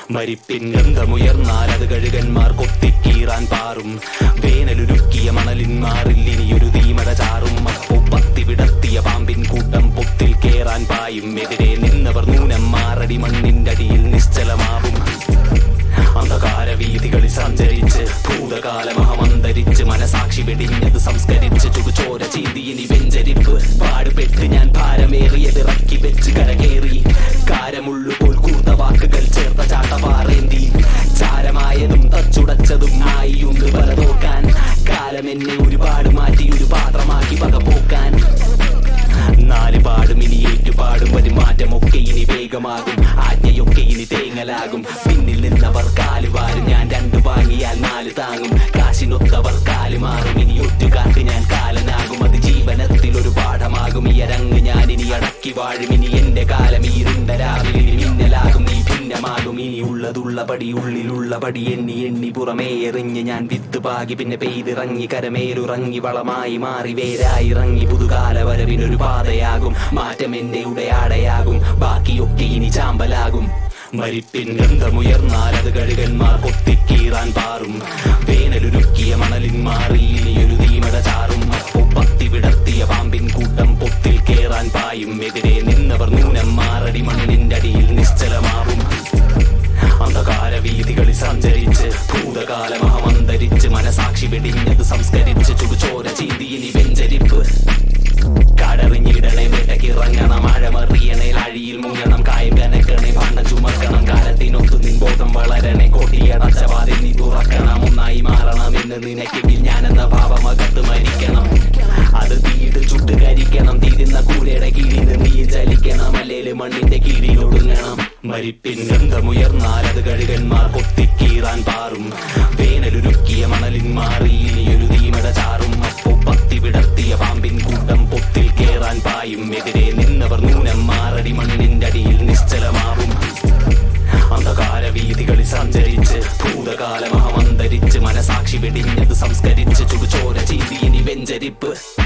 മരിപ്പിൻ ഗന്ധമുയർന്നാൽ അത് കഴുകന്മാർ കൊത്തിക്കീറാൻ പാറും വേനലുരുക്കിയ മണലിന്മാറിൽ ഇനിയൊരു തീമഴ ചാറും അപ്പോ പത്തി വിടർത്തിയ പാമ്പിൻ കൂട്ടം പൊത്തിൽ കേറാൻ പായും എതിരെ നിന്നവർ നൂനം മാറടി മണ്ണിന്റെ അടിയിൽ നിശ്ചലമാവും അന്ധകാര വീതികളിൽ സഞ്ചരിച്ച് ഭൂതകാലമഹമന്തരിച്ച് മനസാക്ഷി വെടിഞ്ഞത് സംസ്കരിച്ച് ചുടുചോര ചീന്തി ഇനി വെഞ്ചരിപ്പ് പാടുപെട്ട് ഞാൻ ഭാരമേറിയത് ഇറക്കി വെച്ച് കരകേറി കാരമുള്ളു പോൽ കൂർത്ത വാക്കുകൾ ചേർത്ത ചാട്ടപാറേന്തി ചാരമായതും തച്ചുടച്ചതും ആയിയുണ്ട് പലതോക്കാൻ കാലം എന്നെ ഒരുപാട് മാറ്റി ഒരു പാത്രമാക്കി പകപോക്കാൻ നാല് പാടും ഇനി ഏറ്റുപാടും വരും മാറ്റമൊക്കെ ഇനി വേഗമാകും ആജ്ഞയൊക്കെ ഇനി തേങ്ങലാകും പിന്നിൽ നിന്നവർ കാലുവാരും ഞാൻ രണ്ടു വാങ്ങിയാൽ നാല് താങ്ങും കാശിനൊത്തവർ കാലുമാറും ഇനി ഒറ്റുകാർക്ക് ഞാൻ കാലനാകും അത് ജീവനത്തിൽ ഒരു പാഠമാകും ഈ അരങ്ങ് ഞാൻ ഇനി അടക്കി വാഴും ഇനി എന്റെ കാലം ഈ ഇരുണ്ട രാവിലെ ഇനി മിന്നലാകും നീ ഭിന്നമാകും ഇനി ഉള്ളതുള്ള പടി ഉള്ളിലുള്ള പടി എണ്ണി എണ്ണി പുറമേ എറിഞ്ഞ് ഞാൻ വിത്ത് പാകി പിന്നെ പെയ്തിറങ്ങി കരമേലുറങ്ങി വളമായി മാറി വേരായി ഇറങ്ങി പുതുകാല വരവിനൊരു പാതയാകും മാറ്റം എന്റെ ഉടയാടയാകും ബാക്കിയൊക്കെ ഇനി ചാമ്പലാകും മരിപ്പിൻ ഗന്ധമുയർന്നാൽ അത് കഴുകന്മാർ കൊത്തിക്കീറാൻ പാറും വേനലുരുക്കിയ മണലിൻ മാറി ഇനിയൊരു തീമട ചാറും അപ്പോ പത്തി വിടർത്തിയ പാമ്പിൻ കൂട്ടം പൊത്തിൽ കേറാൻ പായും എതിരെ നിന്നവർ നൂനം മാറടി മണ്ണിന്റെ അടിയിൽ നിശ്ചലമാവും അന്ധകാര വീതികളിൽ സഞ്ചരിച്ച് ഭൂതകാലമഹമന്തരിച്ച് മനസാക്ഷി വെടിഞ്ഞത് സംസ്കരിച്ച് ചുടുചോര ചീന്തി ഇനി വെഞ്ചരിപ്പ് കടറിഞ്ഞിടണേ വേട്ടക്കിറങ്ങണം ആഴമറിയണേ അഴിയിൽ മുങ്ങണം കായം കനക്കണേ ഭാണ്ഡം ചുമക്കണം കാലത്തിനൊത്ത് നിൻ ബോധം വളരണേ കോട്ടിയടച്ച വാതിൽ നീ തുറക്കണം ഒന്നായി മാറണം എന്ന് നിനക്കെങ്കിൽ ഞാനെന്ന ഭാവമകത്ത് മരിക്കണം അത് തീയിട്ട് ചുട്ട് കരിക്കണം തീരുന്ന കൂരയുടെ കീഴിൽ നീ ചലിക്കണം അല്ലേല് മണ്ണിന്റെ കീഴിൽ ഒടുങ്ങണം മരിപ്പിൻ ഗന്ധമുയർന്നാൽ അത് കഴുകന്മാർ കൊത്തിക്കീറാൻ പാറും വേനലുരുക്കിയ മണലിൻ മാറി ഇനിയൊരു തീമട ചാറും അപ്പോ പത്തി വിടർത്തിയ പാമ്പിൻ കൂട്ടം പൊത്തിൽ കേറാൻ പായും എതിരെ നിന്നവർ നൂനം മാറടി മണ്ണിന്റെ അടിയിൽ നിശ്ചലമാവും അന്ധകാര വീതികളിൽ സഞ്ചരിച്ച് ഭൂതകാലമഹമന്തരിച്ച് മനസാക്ഷി വെടിഞ്ഞത് സംസ്കരിച്ച് ചുടുചോര ചീന്തി ഇനി വെഞ്ചരിപ്പ്